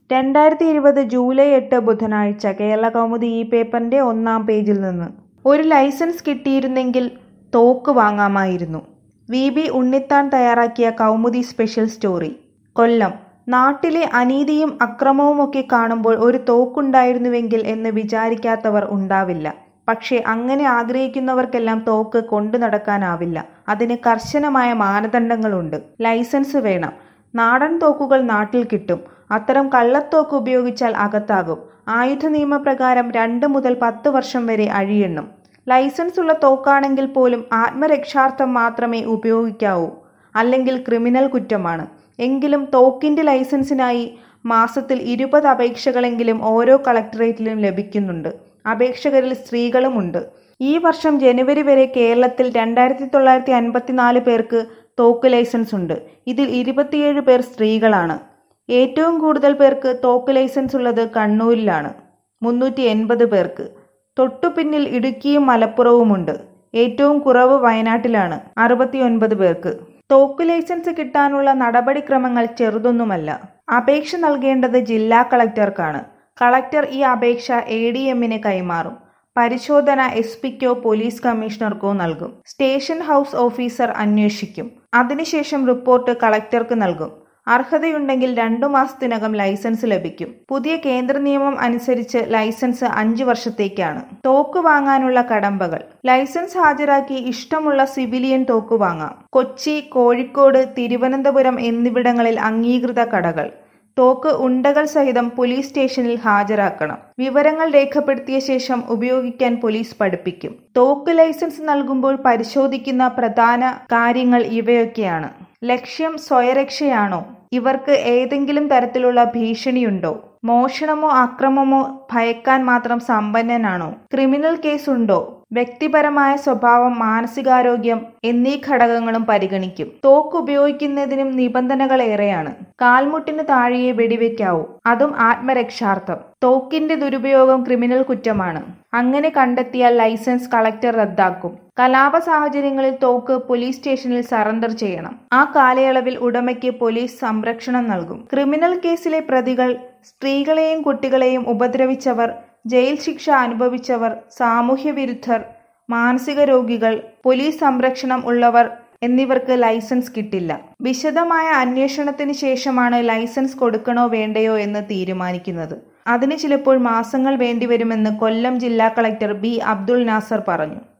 രണ്ടായിരത്തി ഇരുപത് ജൂലൈ എട്ട് ബുധനാഴ്ച കേരളകൗമുദി ഈ പേപ്പറിന്റെ ഒന്നാം പേജിൽ നിന്ന് ഒരു ലൈസൻസ് കിട്ടിയിരുന്നെങ്കിൽ തോക്ക് വാങ്ങാമായിരുന്നു വി ബി ഉണ്ണിത്താൻ തയ്യാറാക്കിയ കൗമുദി സ്പെഷ്യൽ സ്റ്റോറി കൊല്ലം നാട്ടിലെ അനീതിയും അക്രമവുമൊക്കെ കാണുമ്പോൾ ഒരു തോക്കുണ്ടായിരുന്നുവെങ്കിൽ എന്ന് വിചാരിക്കാത്തവർ ഉണ്ടാവില്ല പക്ഷേ അങ്ങനെ ആഗ്രഹിക്കുന്നവർക്കെല്ലാം തോക്ക് കൊണ്ടു നടക്കാനാവില്ല അതിന് കർശനമായ മാനദണ്ഡങ്ങളുണ്ട് ലൈസൻസ് വേണം നാടൻ തോക്കുകൾ നാട്ടിൽ കിട്ടും അത്തരം കള്ളത്തോക്ക് ഉപയോഗിച്ചാൽ അകത്താകും ആയുധ നിയമപ്രകാരം രണ്ട് മുതൽ പത്ത് വർഷം വരെ അഴിയെണ്ണും ലൈസൻസ് ഉള്ള തോക്കാണെങ്കിൽ പോലും ആത്മരക്ഷാർത്ഥം മാത്രമേ ഉപയോഗിക്കാവൂ അല്ലെങ്കിൽ ക്രിമിനൽ കുറ്റമാണ് എങ്കിലും തോക്കിന്റെ ലൈസൻസിനായി മാസത്തിൽ ഇരുപത് അപേക്ഷകളെങ്കിലും ഓരോ കളക്ടറേറ്റിലും ലഭിക്കുന്നുണ്ട് അപേക്ഷകരിൽ സ്ത്രീകളുമുണ്ട് ഈ വർഷം ജനുവരി വരെ കേരളത്തിൽ രണ്ടായിരത്തി തൊള്ളായിരത്തി അൻപത്തിനാല് പേർക്ക് തോക്ക് ലൈസൻസ് ഉണ്ട് ഇതിൽ ഇരുപത്തിയേഴ് പേർ സ്ത്രീകളാണ് ഏറ്റവും കൂടുതൽ പേർക്ക് തോക്ക് ലൈസൻസ് ഉള്ളത് കണ്ണൂരിലാണ് മുന്നൂറ്റി എൺപത് പേർക്ക് തൊട്ടുപിന്നിൽ ഇടുക്കിയും മലപ്പുറവുമുണ്ട് ഏറ്റവും കുറവ് വയനാട്ടിലാണ് അറുപത്തിയൊൻപത് പേർക്ക് തോക്ക് ലൈസൻസ് കിട്ടാനുള്ള നടപടിക്രമങ്ങൾ ചെറുതൊന്നുമല്ല അപേക്ഷ നൽകേണ്ടത് ജില്ലാ കളക്ടർക്കാണ് കളക്ടർ ഈ അപേക്ഷ എ ഡി എമ്മിന് കൈമാറും പരിശോധന എസ് പിക്കോ പോലീസ് കമ്മീഷണർക്കോ നൽകും സ്റ്റേഷൻ ഹൗസ് ഓഫീസർ അന്വേഷിക്കും അതിനുശേഷം റിപ്പോർട്ട് കളക്ടർക്ക് നൽകും അർഹതയുണ്ടെങ്കിൽ രണ്ടു മാസത്തിനകം ലൈസൻസ് ലഭിക്കും പുതിയ കേന്ദ്ര നിയമം അനുസരിച്ച് ലൈസൻസ് അഞ്ചു വർഷത്തേക്കാണ് തോക്ക് വാങ്ങാനുള്ള കടമ്പകൾ ലൈസൻസ് ഹാജരാക്കി ഇഷ്ടമുള്ള സിവിലിയൻ തോക്ക് വാങ്ങാം കൊച്ചി കോഴിക്കോട് തിരുവനന്തപുരം എന്നിവിടങ്ങളിൽ അംഗീകൃത കടകൾ തോക്ക് ഉണ്ടകൾ സഹിതം പോലീസ് സ്റ്റേഷനിൽ ഹാജരാക്കണം വിവരങ്ങൾ രേഖപ്പെടുത്തിയ ശേഷം ഉപയോഗിക്കാൻ പോലീസ് പഠിപ്പിക്കും തോക്ക് ലൈസൻസ് നൽകുമ്പോൾ പരിശോധിക്കുന്ന പ്രധാന കാര്യങ്ങൾ ഇവയൊക്കെയാണ് ലക്ഷ്യം സ്വയരക്ഷയാണോ ഇവർക്ക് ഏതെങ്കിലും തരത്തിലുള്ള ഭീഷണിയുണ്ടോ മോഷണമോ അക്രമമോ ഭയക്കാൻ മാത്രം സമ്പന്നനാണോ ക്രിമിനൽ കേസ് ഉണ്ടോ വ്യക്തിപരമായ സ്വഭാവം മാനസികാരോഗ്യം എന്നീ ഘടകങ്ങളും പരിഗണിക്കും തോക്ക് ഉപയോഗിക്കുന്നതിനും നിബന്ധനകൾ ഏറെയാണ് കാൽമുട്ടിന് താഴെയേ വെടിവെക്കാവൂ അതും ആത്മരക്ഷാർത്ഥം തോക്കിന്റെ ദുരുപയോഗം ക്രിമിനൽ കുറ്റമാണ് അങ്ങനെ കണ്ടെത്തിയാൽ ലൈസൻസ് കളക്ടർ റദ്ദാക്കും കലാപ സാഹചര്യങ്ങളിൽ തോക്ക് പോലീസ് സ്റ്റേഷനിൽ സറണ്ടർ ചെയ്യണം ആ കാലയളവിൽ ഉടമയ്ക്ക് പോലീസ് സംരക്ഷണം നൽകും ക്രിമിനൽ കേസിലെ പ്രതികൾ സ്ത്രീകളെയും കുട്ടികളെയും ഉപദ്രവിച്ചവർ ജയിൽ ശിക്ഷ അനുഭവിച്ചവർ സാമൂഹ്യ വിരുദ്ധർ മാനസിക രോഗികൾ പോലീസ് സംരക്ഷണം ഉള്ളവർ എന്നിവർക്ക് ലൈസൻസ് കിട്ടില്ല വിശദമായ അന്വേഷണത്തിന് ശേഷമാണ് ലൈസൻസ് കൊടുക്കണോ വേണ്ടയോ എന്ന് തീരുമാനിക്കുന്നത് അതിന് ചിലപ്പോൾ മാസങ്ങൾ വേണ്ടിവരുമെന്ന് കൊല്ലം ജില്ലാ കളക്ടർ ബി അബ്ദുൾ നാസർ പറഞ്ഞു